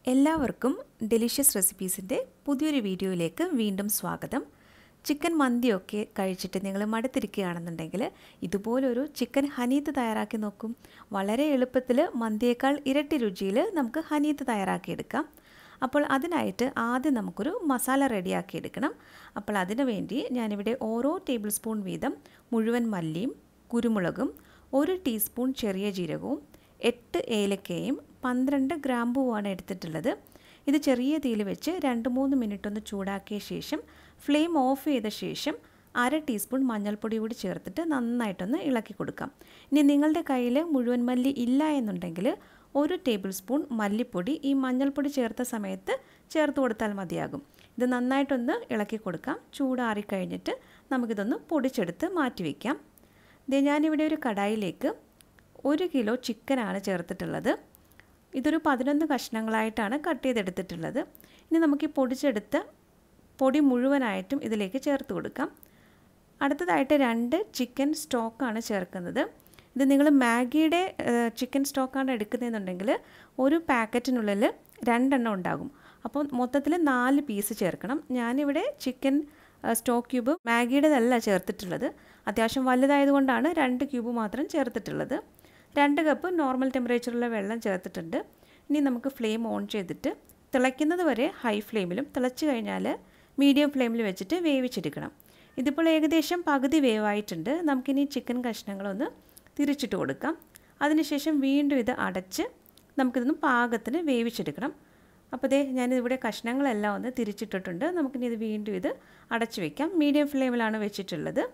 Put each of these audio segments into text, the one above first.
എല്ലാവർക്കും ഡെലിഷ്യസ് റെസിപ്പീസിൻ്റെ പുതിയൊരു വീഡിയോയിലേക്ക് വീണ്ടും സ്വാഗതം ചിക്കൻ മന്തിയൊക്കെ കഴിച്ചിട്ട് നിങ്ങൾ മടുത്തിരിക്കുകയാണെന്നുണ്ടെങ്കിൽ ഇതുപോലൊരു ചിക്കൻ ഹനീത്ത് തയ്യാറാക്കി നോക്കും വളരെ എളുപ്പത്തിൽ മന്തിയേക്കാൾ ഇരട്ടി രുചിയിൽ നമുക്ക് ഹനീത്ത് തയ്യാറാക്കിയെടുക്കാം അപ്പോൾ അതിനായിട്ട് ആദ്യം നമുക്കൊരു മസാല റെഡിയാക്കി എടുക്കണം അപ്പോൾ അതിനു വേണ്ടി ഞാനിവിടെ ഓരോ ടേബിൾ സ്പൂൺ വീതം മുഴുവൻ മല്ലിയും കുരുമുളകും ഒരു ടീസ്പൂൺ ചെറിയ ജീരകവും എട്ട് ഏലക്കയും പന്ത്രണ്ട് ഗ്രാമ്പുവാണ് എടുത്തിട്ടുള്ളത് ഇത് ചെറിയ തീയിൽ വെച്ച് രണ്ട് മൂന്ന് മിനിറ്റ് ഒന്ന് ചൂടാക്കിയ ശേഷം ഫ്ലെയിം ഓഫ് ചെയ്ത ശേഷം അര ടീസ്പൂൺ മഞ്ഞൾപ്പൊടി കൂടി ചേർത്തിട്ട് നന്നായിട്ടൊന്ന് ഇളക്കി കൊടുക്കാം ഇനി നിങ്ങളുടെ കയ്യിൽ മുഴുവൻ മല്ലി ഇല്ല എന്നുണ്ടെങ്കിൽ ഒരു ടേബിൾ സ്പൂൺ മല്ലിപ്പൊടി ഈ മഞ്ഞൾപ്പൊടി ചേർത്ത സമയത്ത് ചേർത്ത് കൊടുത്താൽ മതിയാകും ഇത് നന്നായിട്ടൊന്ന് ഇളക്കി കൊടുക്കാം ചൂടാറി കഴിഞ്ഞിട്ട് നമുക്കിതൊന്ന് പൊടിച്ചെടുത്ത് മാറ്റി വയ്ക്കാം ഇത് ഞാനിവിടെ ഒരു കടായിലേക്ക് ഒരു കിലോ ചിക്കനാണ് ചേർത്തിട്ടുള്ളത് ഇതൊരു പതിനൊന്ന് കഷ്ണങ്ങളായിട്ടാണ് കട്ട് ചെയ്തെടുത്തിട്ടുള്ളത് ഇനി നമുക്ക് ഈ പൊടിച്ചെടുത്ത പൊടി മുഴുവനായിട്ടും ഇതിലേക്ക് ചേർത്ത് കൊടുക്കാം അടുത്തതായിട്ട് രണ്ട് ചിക്കൻ സ്റ്റോക്കാണ് ചേർക്കുന്നത് ഇത് നിങ്ങൾ മാഗിയുടെ ചിക്കൻ സ്റ്റോക്കാണ് എടുക്കുന്നതെന്നുണ്ടെങ്കിൽ ഒരു പാക്കറ്റിനുള്ളിൽ രണ്ടെണ്ണം ഉണ്ടാകും അപ്പോൾ മൊത്തത്തിൽ നാല് പീസ് ചേർക്കണം ഞാനിവിടെ ചിക്കൻ സ്റ്റോക്ക് ക്യൂബ് മാഗിയുടേതല്ല ചേർത്തിട്ടുള്ളത് അത്യാവശ്യം വലുതായതുകൊണ്ടാണ് രണ്ട് ക്യൂബ് മാത്രം ചേർത്തിട്ടുള്ളത് രണ്ട് കപ്പ് നോർമൽ ടെമ്പറേച്ചറിലുള്ള വെള്ളം ചേർത്തിട്ടുണ്ട് ഇനി നമുക്ക് ഫ്ലെയിം ഓൺ ചെയ്തിട്ട് തിളയ്ക്കുന്നത് വരെ ഹൈ ഫ്ലെയിമിലും തിളച്ച് കഴിഞ്ഞാൽ മീഡിയം ഫ്ലെയിമിൽ വെച്ചിട്ട് വേവിച്ചെടുക്കണം ഇതിപ്പോൾ ഏകദേശം പകുതി വേവായിട്ടുണ്ട് നമുക്കിനി ചിക്കൻ കഷ്ണങ്ങളൊന്ന് തിരിച്ചിട്ട് കൊടുക്കാം അതിനുശേഷം വീണ്ടും ഇത് അടച്ച് നമുക്കിതൊന്ന് പാകത്തിന് വേവിച്ചെടുക്കണം അപ്പോൾ ദേ ഞാനിവിടെ കഷ്ണങ്ങളെല്ലാം ഒന്ന് തിരിച്ചിട്ടിട്ടുണ്ട് നമുക്കിനി ഇത് വീണ്ടും ഇത് അടച്ചു വയ്ക്കാം മീഡിയം ഫ്ലെയിമിലാണ് വെച്ചിട്ടുള്ളത്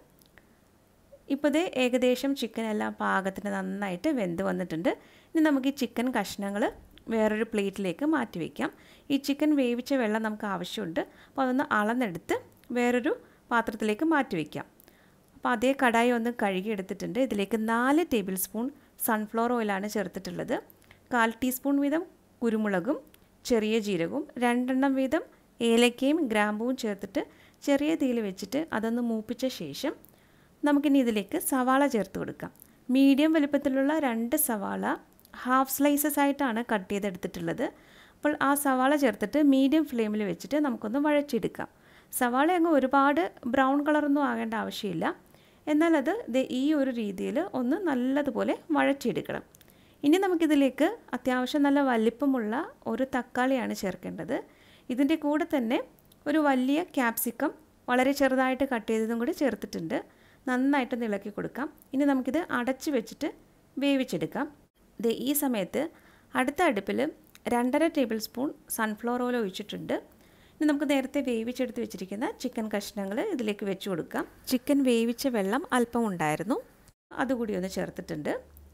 ഇപ്പോൾ ദേ ഏകദേശം ചിക്കൻ എല്ലാം പാകത്തിന് നന്നായിട്ട് വെന്ത് വന്നിട്ടുണ്ട് ഇനി നമുക്ക് ഈ ചിക്കൻ കഷ്ണങ്ങൾ വേറൊരു പ്ലേറ്റിലേക്ക് മാറ്റി വയ്ക്കാം ഈ ചിക്കൻ വേവിച്ച വെള്ളം നമുക്ക് ആവശ്യമുണ്ട് അപ്പോൾ അതൊന്ന് അളന്നെടുത്ത് വേറൊരു പാത്രത്തിലേക്ക് മാറ്റി വയ്ക്കാം അപ്പോൾ അതേ കടായി ഒന്ന് കഴുകിയെടുത്തിട്ടുണ്ട് ഇതിലേക്ക് നാല് ടേബിൾ സ്പൂൺ സൺഫ്ലവർ ഓയിലാണ് ചേർത്തിട്ടുള്ളത് കാൽ ടീസ്പൂൺ വീതം കുരുമുളകും ചെറിയ ജീരകവും രണ്ടെണ്ണം വീതം ഏലക്കയും ഗ്രാമ്പുവും ചേർത്തിട്ട് ചെറിയ തീയിൽ വെച്ചിട്ട് അതൊന്ന് മൂപ്പിച്ച ശേഷം നമുക്കിനി ഇതിലേക്ക് സവാള ചേർത്ത് കൊടുക്കാം മീഡിയം വലുപ്പത്തിലുള്ള രണ്ട് സവാള ഹാഫ് സ്ലൈസസ് ആയിട്ടാണ് കട്ട് ചെയ്തെടുത്തിട്ടുള്ളത് അപ്പോൾ ആ സവാള ചേർത്തിട്ട് മീഡിയം ഫ്ലെയിമിൽ വെച്ചിട്ട് നമുക്കൊന്ന് വഴച്ചെടുക്കാം സവാള അങ്ങ് ഒരുപാട് ബ്രൗൺ കളറൊന്നും ആകേണ്ട ആവശ്യമില്ല എന്നാൽ അത് ഈ ഒരു രീതിയിൽ ഒന്ന് നല്ലതുപോലെ വഴച്ചെടുക്കണം ഇനി നമുക്കിതിലേക്ക് അത്യാവശ്യം നല്ല വലിപ്പമുള്ള ഒരു തക്കാളിയാണ് ചേർക്കേണ്ടത് ഇതിൻ്റെ കൂടെ തന്നെ ഒരു വലിയ ക്യാപ്സിക്കം വളരെ ചെറുതായിട്ട് കട്ട് ചെയ്തതും കൂടി ചേർത്തിട്ടുണ്ട് നന്നായിട്ട് ഇളക്കി കൊടുക്കാം ഇനി നമുക്കിത് അടച്ച് വെച്ചിട്ട് വേവിച്ചെടുക്കാം ഇത് ഈ സമയത്ത് അടുത്ത അടുപ്പിൽ രണ്ടര ടേബിൾ സ്പൂൺ സൺഫ്ലവർ ഓയിൽ ഒഴിച്ചിട്ടുണ്ട് ഇനി നമുക്ക് നേരത്തെ വേവിച്ചെടുത്ത് വെച്ചിരിക്കുന്ന ചിക്കൻ കഷ്ണങ്ങൾ ഇതിലേക്ക് വെച്ച് കൊടുക്കാം ചിക്കൻ വേവിച്ച വെള്ളം അല്പം ഉണ്ടായിരുന്നു അതുകൂടി ഒന്ന് ചേർത്തിട്ടുണ്ട്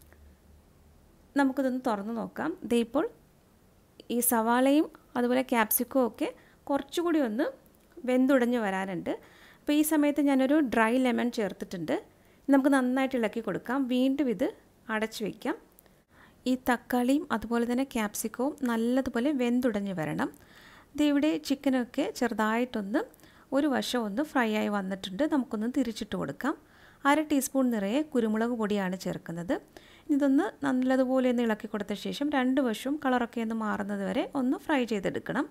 നമുക്കിതൊന്ന് തുറന്ന് നോക്കാം ദേ ഇപ്പോൾ ഈ സവാളയും അതുപോലെ ക്യാപ്സിക്കവും ഒക്കെ കുറച്ചുകൂടി ഒന്ന് വെന്തുടഞ്ഞ് വരാനുണ്ട് അപ്പോൾ ഈ സമയത്ത് ഞാനൊരു ഡ്രൈ ലെമൺ ചേർത്തിട്ടുണ്ട് നമുക്ക് നന്നായിട്ട് ഇളക്കി കൊടുക്കാം വീണ്ടും ഇത് അടച്ചു വയ്ക്കാം ഈ തക്കാളിയും അതുപോലെ തന്നെ ക്യാപ്സിക്കവും നല്ലതുപോലെ വെന്തുടഞ്ഞ് വരണം ഇത് ഇവിടെ ചിക്കനൊക്കെ ചെറുതായിട്ടൊന്ന് ഒരു വശം ഒന്ന് ഫ്രൈ ആയി വന്നിട്ടുണ്ട് നമുക്കൊന്ന് തിരിച്ചിട്ട് കൊടുക്കാം അര ടീസ്പൂൺ നിറയെ കുരുമുളക് പൊടിയാണ് ചേർക്കുന്നത് ഇതൊന്ന് നല്ലതുപോലെ ഒന്ന് ഇളക്കി കൊടുത്ത ശേഷം രണ്ട് വശവും കളറൊക്കെ ഒന്ന് മാറുന്നത് വരെ ഒന്ന് ഫ്രൈ ചെയ്തെടുക്കണം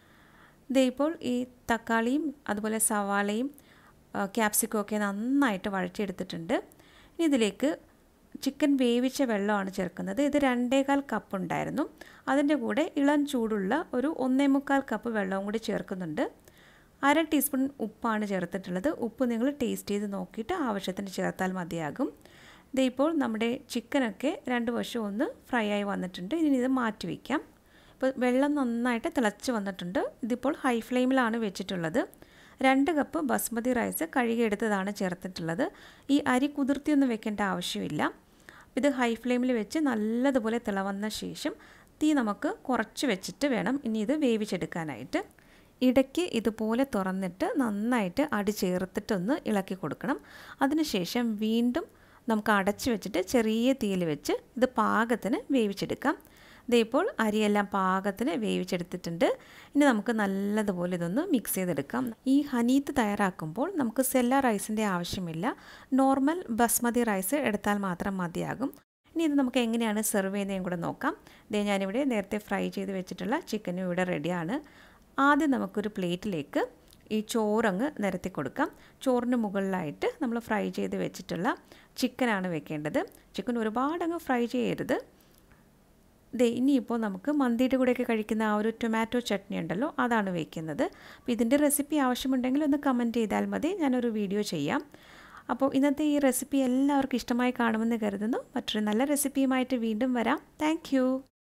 ഇതേ ഇപ്പോൾ ഈ തക്കാളിയും അതുപോലെ സവാളയും ക്യാപ്സിക്കും ഒക്കെ നന്നായിട്ട് വഴറ്റിയെടുത്തിട്ടുണ്ട് ഇനി ഇതിലേക്ക് ചിക്കൻ വേവിച്ച വെള്ളമാണ് ചേർക്കുന്നത് ഇത് രണ്ടേകാൽ കപ്പ് ഉണ്ടായിരുന്നു അതിൻ്റെ കൂടെ ഇളം ചൂടുള്ള ഒരു ഒന്നേ മുക്കാൽ കപ്പ് വെള്ളവും കൂടി ചേർക്കുന്നുണ്ട് അര ടീസ്പൂൺ ഉപ്പാണ് ചേർത്തിട്ടുള്ളത് ഉപ്പ് നിങ്ങൾ ടേസ്റ്റ് ചെയ്ത് നോക്കിയിട്ട് ആവശ്യത്തിന് ചേർത്താൽ മതിയാകും ഇത് ഇപ്പോൾ നമ്മുടെ ചിക്കനൊക്കെ രണ്ട് വശവും ഒന്ന് ഫ്രൈ ആയി വന്നിട്ടുണ്ട് ഇനി ഇത് മാറ്റി വയ്ക്കാം ഇപ്പോൾ വെള്ളം നന്നായിട്ട് തിളച്ച് വന്നിട്ടുണ്ട് ഇതിപ്പോൾ ഹൈ ഫ്ലെയിമിലാണ് വെച്ചിട്ടുള്ളത് രണ്ട് കപ്പ് ബസ്മതി റൈസ് കഴുകിയെടുത്തതാണ് ചേർത്തിട്ടുള്ളത് ഈ അരി കുതിർത്തിയൊന്നും വെക്കേണ്ട ആവശ്യമില്ല ഇത് ഹൈ ഫ്ലെയിമിൽ വെച്ച് നല്ലതുപോലെ തിളവന്ന ശേഷം തീ നമുക്ക് കുറച്ച് വെച്ചിട്ട് വേണം ഇനി ഇത് വേവിച്ചെടുക്കാനായിട്ട് ഇടയ്ക്ക് ഇതുപോലെ തുറന്നിട്ട് നന്നായിട്ട് അടി ചേർത്തിട്ടൊന്ന് ഇളക്കി കൊടുക്കണം അതിനുശേഷം വീണ്ടും നമുക്ക് അടച്ച് വെച്ചിട്ട് ചെറിയ തീയിൽ വെച്ച് ഇത് പാകത്തിന് വേവിച്ചെടുക്കാം ഇതേപ്പോൾ അരിയെല്ലാം പാകത്തിന് വേവിച്ചെടുത്തിട്ടുണ്ട് ഇനി നമുക്ക് നല്ലതുപോലെ ഇതൊന്ന് മിക്സ് ചെയ്തെടുക്കാം ഈ ഹനീത്ത് തയ്യാറാക്കുമ്പോൾ നമുക്ക് സെല്ല റൈസിൻ്റെ ആവശ്യമില്ല നോർമൽ ബസ്മതി റൈസ് എടുത്താൽ മാത്രം മതിയാകും ഇനി ഇത് നമുക്ക് എങ്ങനെയാണ് സെർവ് ചെയ്യുന്നതും കൂടെ നോക്കാം ഇതേ ഞാനിവിടെ നേരത്തെ ഫ്രൈ ചെയ്ത് വെച്ചിട്ടുള്ള ചിക്കനും ഇവിടെ റെഡിയാണ് ആദ്യം നമുക്കൊരു പ്ലേറ്റിലേക്ക് ഈ ചോറങ്ങ് നിരത്തി കൊടുക്കാം ചോറിന് മുകളിലായിട്ട് നമ്മൾ ഫ്രൈ ചെയ്ത് വെച്ചിട്ടുള്ള ചിക്കനാണ് വെക്കേണ്ടത് ചിക്കൻ ഒരുപാടങ്ങ് ഫ്രൈ ചെയ്യരുത് ദേ ഇനിയിപ്പോൾ നമുക്ക് മന്തിയുടെ കൂടെയൊക്കെ കഴിക്കുന്ന ആ ഒരു ടൊമാറ്റോ ചട്നി ഉണ്ടല്ലോ അതാണ് വയ്ക്കുന്നത് അപ്പോൾ ഇതിൻ്റെ റെസിപ്പി ആവശ്യമുണ്ടെങ്കിൽ ഒന്ന് കമൻറ്റ് ചെയ്താൽ മതി ഞാനൊരു വീഡിയോ ചെയ്യാം അപ്പോൾ ഇന്നത്തെ ഈ റെസിപ്പി എല്ലാവർക്കും ഇഷ്ടമായി കാണുമെന്ന് കരുതുന്നു മറ്റൊരു നല്ല റെസിപ്പിയുമായിട്ട് വീണ്ടും വരാം താങ്ക്